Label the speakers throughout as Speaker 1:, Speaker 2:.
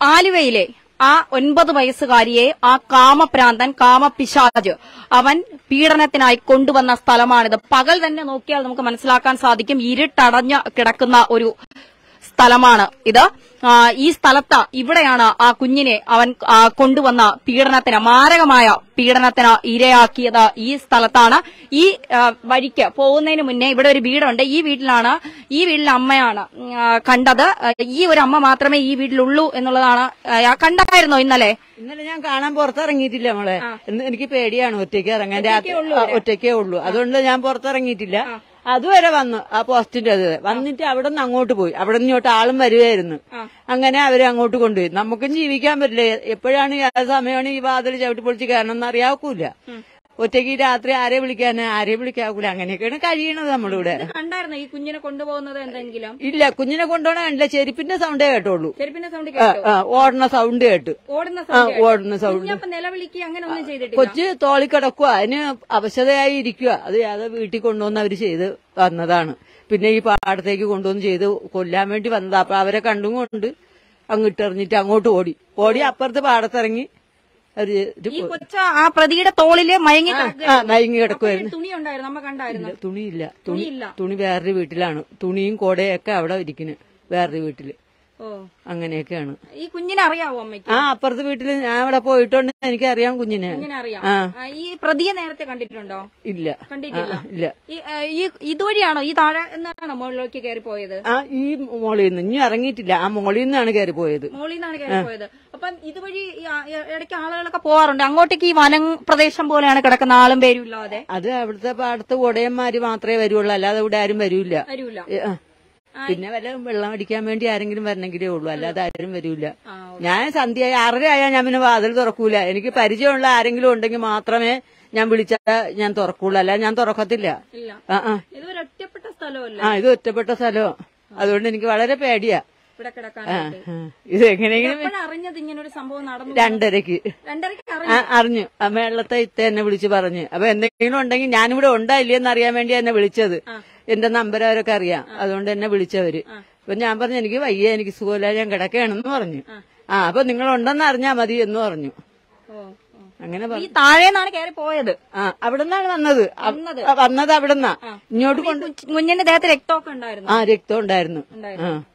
Speaker 1: ആലുവയിലെ ആ ഒൻപത് വയസ്സുകാരിയെ ആ കാമപ്രാന്തൻ കാമപിശാജ് അവൻ പീഡനത്തിനായി കൊണ്ടുവന്ന സ്ഥലമാണിത് പകൽ തന്നെ നോക്കിയാൽ നമുക്ക് മനസ്സിലാക്കാൻ സാധിക്കും ഇരുട്ടടഞ്ഞ് കിടക്കുന്ന ഒരു സ്ഥലമാണ് ഇത് ആ, ഈ സ്ഥലത്ത് ഇവിടെയാണ് ആ കുഞ്ഞിനെ അവൻ ആ, കൊണ്ടുവന്ന പീഡനത്തിന് മാരകമായ പീഡനത്തിന് ഇരയാക്കിയത് ഈ സ്ഥലത്താണ് ഈ ആ, വഴിക്ക് പോകുന്നതിന് മുന്നേ ഇവിടെ ഒരു വീടുണ്ട് ഈ വീട്ടിലാണ് ഈ വീട്ടിലെ അമ്മയാണ് ഉം, ആ, കണ്ടത് ആ, ഈ ഒരു അമ്മ മാത്രമേ ഈ വീട്ടിലുള്ളൂ എന്നുള്ളതാണ് ആ, കണ്ടായിരുന്നോ ഇന്നലെ
Speaker 2: ഇന്നലെ ഞാൻ കാണാൻ പുറത്തിറങ്ങിയിട്ടില്ല മോളെ ഇന്ന് എനിക്ക് പേടിയാണ് ഒറ്റയ്ക്ക് ഇറങ്ങാൻ രാത്രി ആ, ഒറ്റയ്ക്കേ ഉള്ളൂ അതുകൊണ്ട് ഞാൻ പുറത്തിറങ്ങിയിട്ടില്ല അതുവരെ വന്നു ആ പോസ്റ്റിന്റെ അത് വന്നിട്ട് അവിടെ നിന്ന് അങ്ങോട്ട് പോയി അവിടെ നിന്ന് ഇങ്ങോട്ട് ആളും വരുമായിരുന്നു അങ്ങനെ അവരെ അങ്ങോട്ട് കൊണ്ടുപോയി നമുക്കും ജീവിക്കാൻ പറ്റില്ല എപ്പോഴാണ് ആ സമയമാണ് ഈ വാതിൽ ചവിട്ടി പൊളിച്ച് കയറണം എന്ന് അറിയാവൂല ഒറ്റയ്ക്ക് ഈ രാത്രി ആരെ വിളിക്കാൻ ആരെ വിളിക്കാവൂല അങ്ങനെയൊക്കെയാണ് കഴിയണത് നമ്മളിവിടെ
Speaker 1: കണ്ടായിരുന്നോ ഈ കുഞ്ഞിനെ കൊണ്ടുപോകുന്നത് എന്തെങ്കിലും
Speaker 2: ഇല്ല കുഞ്ഞിനെ കൊണ്ടുപോകണ കണ്ടില്ല ചെരുപ്പിന്റെ സൗണ്ടേ കേട്ടോളൂ
Speaker 1: ചെരുപ്പിന്റെ സൗണ്ട്
Speaker 2: ആ, ആ, ഓടണ സൗണ്ട് കേട്ട്
Speaker 1: ഓടുന്ന
Speaker 2: ആ ഓടുന്ന സൗണ്ട്
Speaker 1: കുഞ്ഞപ്പ നിലവിളിക്കുക അങ്ങനെ ഒന്നും ചെയ്തിട്ടില്ല
Speaker 2: കൊച്ച് തോളി കിടക്കുക അതിന് അവശതയായി ഇരിക്കുക അത് അത് വീട്ടിൽ കൊണ്ടുവന്ന് അവര് ചെയ്ത് വന്നതാണ് പിന്നെ ഈ പാടത്തേക്ക് കൊണ്ടുവന്ന് ചെയ്ത് കൊല്ലാൻ വേണ്ടി വന്നതാ അപ്പൊ അവരെ കണ്ടും കൊണ്ട് അങ്ങിട്ടെറിഞ്ഞിട്ട് അങ്ങോട്ട് ഓടി ഓടി അപ്പുറത്ത് പാടത്തിറങ്ങി അവര് ഇത്
Speaker 1: ഈ കൊച്ച ആ പ്രതിയുടെ തോളില് മയങ്ങി കിടക്കുക
Speaker 2: ആ മയങ്ങി കിടക്കുമായിരുന്നു
Speaker 1: തുണി ഉണ്ടായിരുന്നു നമ്മ കണ്ടായിരുന്നു
Speaker 2: ഇല്ല, തുണിയില്ല തുണി
Speaker 1: തുണിയില്ല.
Speaker 2: തുണി വേറൊരു വീട്ടിലാണ് തുണിയും കോടയൊക്കെ അവിടെ ഇരിക്കുന്നു വേറൊരു വീട്ടില്
Speaker 1: ഓ
Speaker 2: അങ്ങനെയൊക്കെയാണ്
Speaker 1: ഈ കുഞ്ഞിനെ അറിയാവോ അമ്മയ്ക്ക്
Speaker 2: ആ അപ്പുറത്തെ വീട്ടില് ഞാൻ അവിടെ പോയിട്ടുണ്ട് എനിക്കറിയാം കുഞ്ഞിനെ
Speaker 1: കുഞ്ഞിനെ അറിയാം
Speaker 2: ആ.
Speaker 1: ആ, ഈ പ്രതിയെ നേരത്തെ കണ്ടിട്ടുണ്ടോ
Speaker 2: ഇല്ല
Speaker 1: കണ്ടിട്ടില്ല
Speaker 2: ആ, ഇല്ല
Speaker 1: ഈ ആ, ഈ ഇതുവഴിയാണോ ഈ താഴെ എന്നാണോ മുകളിലേക്ക് കയറി പോയത്
Speaker 2: ആ ഈ മോളിൽ നിന്ന് ഇനി ഇറങ്ങിയിട്ടില്ല ആ മോളിൽ നിന്നാണ് കയറി പോയത്
Speaker 1: മുകളിൽ നിന്നാണ് കയറി പോയത് അപ്പം ഇതുവഴി ഈ ആ- ഇ- ഇടയ്ക്ക് ആളുകളൊക്കെ പോവാറുണ്ട് അങ്ങോട്ടേക്ക് ഈ വനം പ്രദേശം പോലെയാണ് കിടക്കുന്ന ആളും പേരും ഇല്ലാതെ
Speaker 2: അത് അവിടുത്തെ പാടത്ത് ഉടയന്മാര് മാത്രമേ വരുള്ളൂ അല്ലാതെ ഇവിടെ ആരും വരൂല
Speaker 1: വരൂല
Speaker 2: ഏ, ആ. പിന്നെ വല്ല വെള്ളം അടിക്കാൻ വേണ്ടി ആരെങ്കിലും വരണമെങ്കിലേ ഉള്ളൂ അല്ലാതെ ആരും വരൂല
Speaker 1: ആ,
Speaker 2: ഞാൻ സന്ധ്യ ആറര ആയാൽ ഞാൻ പിന്നെ വാതിൽ തുറക്കൂല എനിക്ക് പരിചയമുള്ള ആരെങ്കിലും ഉണ്ടെങ്കിൽ മാത്രമേ ഞാൻ വിളിച്ച ഞാൻ തുറക്കുള്ളൂ അല്ല ഞാൻ തുറക്കത്തില്ല
Speaker 1: ഇല്ല
Speaker 2: ആ ആ
Speaker 1: ഇതൊരു ഒറ്റപ്പെട്ട സ്ഥലമല്ല
Speaker 2: ആ ഇത് ഒറ്റപ്പെട്ട സ്ഥലമോ അതുകൊണ്ട് എനിക്ക് വളരെ പേടിയാ
Speaker 1: ഇവിടെ കിടക്കാനായിട്ട്
Speaker 2: ആ, ഇത് എങ്ങനെയെങ്കിലും
Speaker 1: എപ്പോഴാണ് അറിഞ്ഞത് ഇങ്ങനെ ഒരു സംഭവം നടന്നു
Speaker 2: രണ്ടരക്ക്
Speaker 1: രണ്ടരയ്ക്ക്
Speaker 2: ആ,
Speaker 1: അറിഞ്ഞു
Speaker 2: അറിഞ്ഞു ആ മേളത്തെ ഇത്ത എന്നെ വിളിച്ച് പറഞ്ഞു അപ്പൊ എന്തെങ്കിലും ഉണ്ടെങ്കിൽ ഞാനിവിടെ ഉണ്ടാ ഇല്ലെന്ന് അറിയാൻ വേണ്ടി എന്നെ വിളിച്ചത് എന്റെ നമ്പർ അവരൊക്കെ അറിയാം അതുകൊണ്ട് എന്നെ വിളിച്ചവര് അപ്പൊ ഞാൻ പറഞ്ഞു എനിക്ക് വയ്യ എനിക്ക് സുഖമില്ല ഞാൻ കിടക്കുകയാണെന്ന് പറഞ്ഞു ആ അപ്പൊ നിങ്ങൾ ഉണ്ടെന്ന് അറിഞ്ഞാ മതി എന്ന് പറഞ്ഞു
Speaker 1: ഓ, ഓ.
Speaker 2: അങ്ങനെ
Speaker 1: ഈ
Speaker 2: പറഞ്ഞു
Speaker 1: താഴേന്നാണ് കയറി പോയത്
Speaker 2: ആ അവിടെ നിന്നാണ് വന്നത് അ-
Speaker 1: വന്നത്?
Speaker 2: ആ, വന്നത് അവിടെ നിന്നാ ഇങ്ങോട്ട് കൊണ്ട്
Speaker 1: കുഞ്ഞിന്റെ ദേഹത്ത് രക്തമൊക്കെ ഉണ്ടായിരുന്നു
Speaker 2: ആ രക്തം ഉണ്ടായിരുന്നു
Speaker 1: ഉണ്ടായിരുന്നു.
Speaker 2: ആ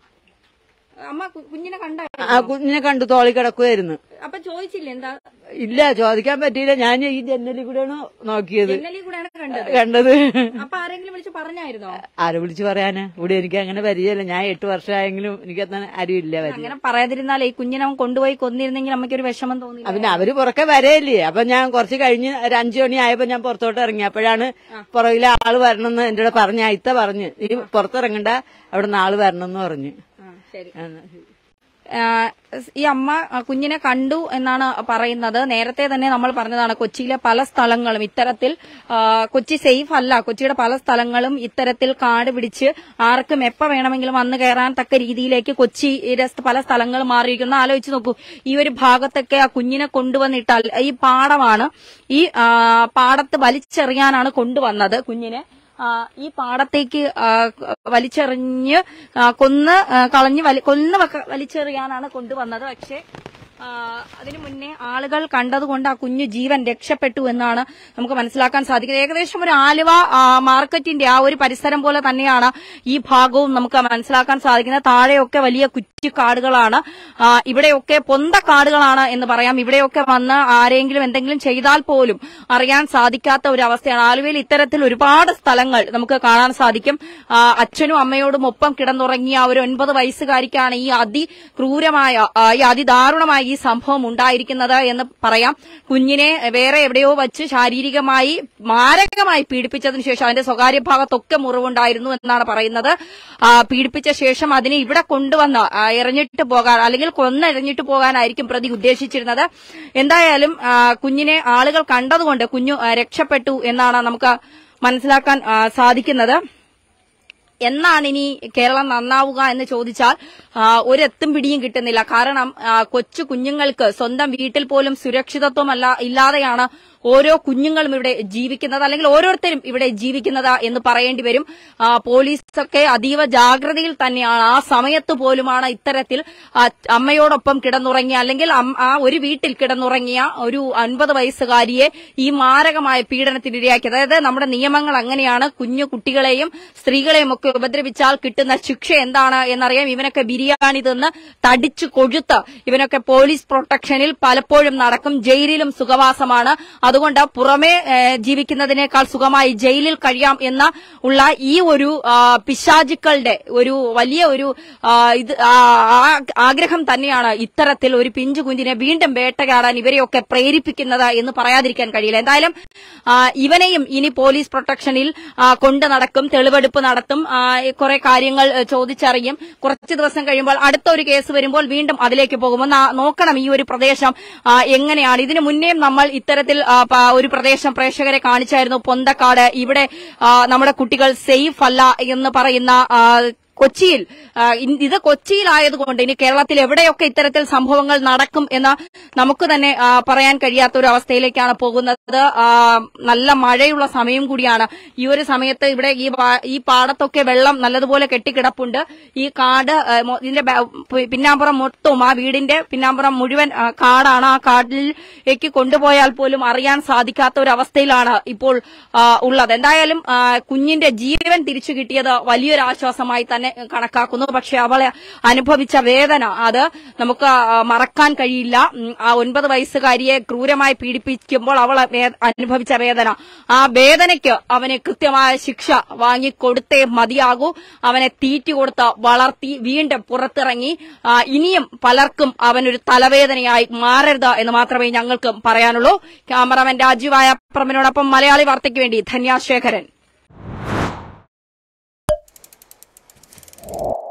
Speaker 1: അമ്മ കു- കുഞ്ഞിനെ കണ്ടായിരുന്നു
Speaker 2: ആ കുഞ്ഞിനെ കണ്ടു തോളി കിടക്കുമായിരുന്നു
Speaker 1: അപ്പൊ ചോദിച്ചില്ലേ എന്താ
Speaker 2: ഇല്ല ചോദിക്കാൻ പറ്റിയില്ല ഞാൻ ഈ ജനലിൽ കൂടെയാണ് നോക്കിയത്
Speaker 1: ജനലിൽ കൂടെയാണ് കണ്ടത്
Speaker 2: കണ്ടത്
Speaker 1: അപ്പൊ ആരെങ്കിലും വിളിച്ച് പറഞ്ഞായിരുന്നോ
Speaker 2: ആരെ വിളിച്ച് പറയാനാ ഇവിടെ എനിക്ക് അങ്ങനെ പരിചയമില്ല ഞാൻ എട്ട് വർഷമായെങ്കിലും എനിക്കത്ര ആരുമില്ല പരിചയം
Speaker 1: അങ്ങനെ പറയാതിരുന്നാലേ ഈ കുഞ്ഞിനെ അവൻ കൊണ്ടുപോയി കൊന്നിരുന്നെങ്കിൽ അമ്മയ്ക്ക് ഒരു വിഷമം തോന്നി
Speaker 2: പിന്നെ അവര് പുറക്കെ വരയില്ലേ അപ്പൊ ഞാൻ കുറച്ച് കഴിഞ്ഞ് ഒരു അഞ്ചു മണി ആയപ്പോ ഞാൻ പുറത്തോട്ട് ഇറങ്ങി അപ്പോഴാണ് പുറകിലെ ആള് വരണമെന്ന് എന്റെ കൂടെ പറഞ്ഞ അയിത്ത പറഞ്ഞ് നീ പുറത്തിറങ്ങണ്ട അവിടെ നിന്ന് ആള് വരണമെന്ന് പറഞ്ഞു
Speaker 1: ശരി
Speaker 2: ആ, എന്നാ ശരി.
Speaker 1: ആ, ഈ അമ്മ ആ, കുഞ്ഞിനെ കണ്ടു എന്നാണ് പറയുന്നത് നേരത്തെ തന്നെ നമ്മൾ പറഞ്ഞതാണ് കൊച്ചിയിലെ പല സ്ഥലങ്ങളും ഇത്തരത്തിൽ ആ, കൊച്ചി സേഫ് അല്ല കൊച്ചിയുടെ പല സ്ഥലങ്ങളും ഇത്തരത്തിൽ കാട് പിടിച്ച് ആർക്കും എപ്പോ വേണമെങ്കിലും വന്നു കയറാൻ തക്ക രീതിയിലേക്ക് കൊച്ചിയുടെ പല സ്ഥലങ്ങളും മാറിയിരിക്കുന്നു ആലോചിച്ച് നോക്കൂ ഈ ഒരു ഭാഗത്തൊക്കെ ആ കുഞ്ഞിനെ കൊണ്ടുവന്നിട്ടാൽ ഈ പാടമാണ് ഈ ആ, പാടത്ത് വലിച്ചെറിയാനാണ് കൊണ്ടുവന്നത് കുഞ്ഞിനെ ആ, ഈ പാടത്തേക്ക് ആ, വലിച്ചെറിഞ്ഞ് ആ, കൊന്ന് ആ, കളഞ്ഞ് വലി- കൊന്ന് വക്ക- വലിച്ചെറിയാനാണ് കൊണ്ടുവന്നത് പക്ഷേ ആ, അതിനു മുന്നേ ആളുകൾ കണ്ടതുകൊണ്ട് ആ കുഞ്ഞു ജീവൻ രക്ഷപ്പെട്ടു എന്നാണ് നമുക്ക് മനസ്സിലാക്കാൻ സാധിക്കുന്നത് ഏകദേശം ഒരു ആലുവ ആ, മാർക്കറ്റിന്റെ ആ ഒരു പരിസരം പോലെ തന്നെയാണ് ഈ ഭാഗവും നമുക്ക് മനസ്സിലാക്കാൻ സാധിക്കുന്നത് താഴെയൊക്കെ വലിയ കുറ്റിക്കാടുകളാണ് ആ, ഇവിടെയൊക്കെ പൊന്തക്കാടുകളാണ് എന്ന് പറയാം ഇവിടെയൊക്കെ വന്ന് ആരെങ്കിലും എന്തെങ്കിലും ചെയ്താൽ പോലും അറിയാൻ സാധിക്കാത്ത ഒരു അവസ്ഥയാണ് ആലുവയിൽ ഇത്തരത്തിൽ ഒരുപാട് സ്ഥലങ്ങൾ നമുക്ക് കാണാൻ സാധിക്കും ആ, അച്ഛനും അമ്മയോടും ഒപ്പം കിടന്നുറങ്ങിയ ഒരു ഒൻപത് വയസ്സുകാരിക്കാണ് ഈ അതിക്രൂരമായ ആ, ഈ അതിദാരുണമായ ഈ സംഭവം ഉണ്ടായിരിക്കുന്നത് എന്ന് പറയാം കുഞ്ഞിനെ വേറെ എവിടെയോ വച്ച് ശാരീരികമായി മാരകമായി പീഡിപ്പിച്ചതിന് ശേഷം അതിന്റെ സ്വകാര്യ ഭാഗത്തൊക്കെ മുറിവുണ്ടായിരുന്നു എന്നാണ് പറയുന്നത് ആ, പീഡിപ്പിച്ച ശേഷം അതിനെ ഇവിടെ കൊണ്ടുവന്ന് ആ, എറിഞ്ഞിട്ട് പോകാൻ അല്ലെങ്കിൽ കൊന്നെറിഞ്ഞിട്ട് പോകാനായിരിക്കും പ്രതി ഉദ്ദേശിച്ചിരുന്നത് എന്തായാലും ആ, കുഞ്ഞിനെ ആളുകൾ കണ്ടതുകൊണ്ട് കുഞ്ഞു ആ, രക്ഷപ്പെട്ടു എന്നാണ് നമുക്ക് മനസ്സിലാക്കാൻ ആ, സാധിക്കുന്നത് എന്നാണ് ഇനി കേരളം നന്നാവുക എന്ന് ചോദിച്ചാൽ ആ, ഒരെത്തും പിടിയും കിട്ടുന്നില്ല കാരണം ആ, കൊച്ചു കുഞ്ഞുങ്ങൾക്ക് സ്വന്തം വീട്ടിൽ പോലും സുരക്ഷിതത്വമല്ല ഇല്ലാതെയാണ് ഓരോ കുഞ്ഞുങ്ങളും ഇവിടെ ജീവിക്കുന്നത് അല്ലെങ്കിൽ ഓരോരുത്തരും ഇവിടെ ജീവിക്കുന്നത് എന്ന് പറയേണ്ടി വരും ആ, പോലീസൊക്കെ അതീവ ജാഗ്രതയിൽ തന്നെയാണ് ആ സമയത്ത് പോലുമാണ് ഇത്തരത്തിൽ ആ, അമ്മയോടൊപ്പം കിടന്നുറങ്ങിയ അല്ലെങ്കിൽ അം- ആ ഒരു വീട്ടിൽ കിടന്നുറങ്ങിയ ഒരു അൻപത് വയസ്സുകാരിയെ ഈ മാരകമായ പീഡനത്തിനിരയാക്കി അതായത് നമ്മുടെ നിയമങ്ങൾ അങ്ങനെയാണ് കുഞ്ഞു കുട്ടികളെയും സ്ത്രീകളെയും ഒക്കെ ഉപദ്രവിച്ചാൽ കിട്ടുന്ന ശിക്ഷ എന്താണ് എന്നറിയാം ഇവനൊക്കെ ബിരിയാണി തിന്ന് തടിച്ചു കൊഴുത്ത് ഇവനൊക്കെ പോലീസ് പ്രൊട്ടക്ഷനിൽ പലപ്പോഴും നടക്കും ജയിലിലും സുഖവാസമാണ് അതുകൊണ്ട് പുറമേ ഏഹ്, ജീവിക്കുന്നതിനേക്കാൾ സുഖമായി ജയിലിൽ കഴിയാം എന്ന ഉള്ള ഈ ഒരു ആ, പിശാചുക്കളുടെ ഒരു വലിയ ഒരു ആ, ഇത് ആ, ആ- ആഗ്രഹം തന്നെയാണ് ഇത്തരത്തിൽ ഒരു പിഞ്ചു കുഞ്ഞിനെ വീണ്ടും വേട്ടയാടാൻ ഇവരെയൊക്കെ പ്രേരിപ്പിക്കുന്നത് എന്ന് പറയാതിരിക്കാൻ കഴിയില്ല എന്തായാലും ആ, ഇവനെയും ഇനി പോലീസ് പ്രൊട്ടക്ഷനിൽ ആ, കൊണ്ടു നടക്കും തെളിവെടുപ്പ് നടത്തും ആ, കുറെ കാര്യങ്ങൾ ഏ, ചോദിച്ചറിയും കുറച്ച് ദിവസം കഴിയുമ്പോൾ അടുത്ത ഒരു കേസ് വരുമ്പോൾ വീണ്ടും അതിലേക്ക് പോകും ഒന്ന് ആ- നോക്കണം ഈ ഒരു പ്രദേശം ആ, എങ്ങനെയാണ് ഇതിനു മുന്നേയും നമ്മൾ ഇത്തരത്തിൽ ആ, പ- ഒരു പ്രദേശം പ്രേക്ഷകരെ കാണിച്ചായിരുന്നു പൊന്തക്കാട് ഇവിടെ ആ, നമ്മുടെ കുട്ടികൾ സേഫ് അല്ല എന്ന് പറയുന്ന ആ, കൊച്ചിയിൽ ആ, ഇൻ- ഇത് കൊച്ചിയിലായതുകൊണ്ട് ഇനി കേരളത്തിൽ എവിടെയൊക്കെ ഇത്തരത്തിൽ സംഭവങ്ങൾ നടക്കും എന്ന് നമുക്ക് തന്നെ ആ, പറയാൻ കഴിയാത്ത ഒരു അവസ്ഥയിലേക്കാണ് പോകുന്നത് ആ, നല്ല മഴയുള്ള സമയം കൂടിയാണ് ഈ ഒരു സമയത്ത് ഇവിടെ ഈ പാ- ഈ പാടത്തൊക്കെ വെള്ളം നല്ലതുപോലെ കെട്ടിക്കിടപ്പുണ്ട് ഈ കാട് ആ, മൊ- ഇതിന്റെ ബാ- പി- പിന്നാമ്പുറം മൊത്തവും ആ വീടിന്റെ പിന്നാമ്പുറം മുഴുവൻ ആ, കാടാണ് ആ കാട്ടിലേക്ക് കൊണ്ടുപോയാൽ പോലും അറിയാൻ സാധിക്കാത്ത ഒരു അവസ്ഥയിലാണ് ഇപ്പോൾ ആ, ഉള്ളത് എന്തായാലും ആ, കുഞ്ഞിന്റെ ജീവൻ തിരിച്ചു കിട്ടിയത് വലിയൊരു ആശ്വാസമായി തന്നെ കണക്കാക്കുന്നു പക്ഷെ അവളെ അനുഭവിച്ച വേദന അത് നമുക്ക് ആ, മറക്കാൻ കഴിയില്ല ഉം, ആ ഒൻപത് വയസ്സുകാരിയെ ക്രൂരമായി പീഡിപ്പിക്കുമ്പോൾ അവൾ വേ- അനുഭവിച്ച വേദന ആ വേദനയ്ക്ക് അവന് കൃത്യമായ ശിക്ഷ വാങ്ങിക്കൊടുത്തേ മതിയാകൂ അവനെ തീറ്റി കൊടുത്ത് വളർത്തി വീണ്ടും പുറത്തിറങ്ങി ആ, ഇനിയും പലർക്കും അവനൊരു തലവേദനയായി മാറരുത് എന്ന് മാത്രമേ ഞങ്ങൾക്ക് പറയാനുള്ളൂ ക്യാമറാമാൻ രാജീവായ പ്രമിനോടൊപ്പം മലയാളി വാർത്തയ്ക്ക് വേണ്ടി ധന്യാശേഖരൻ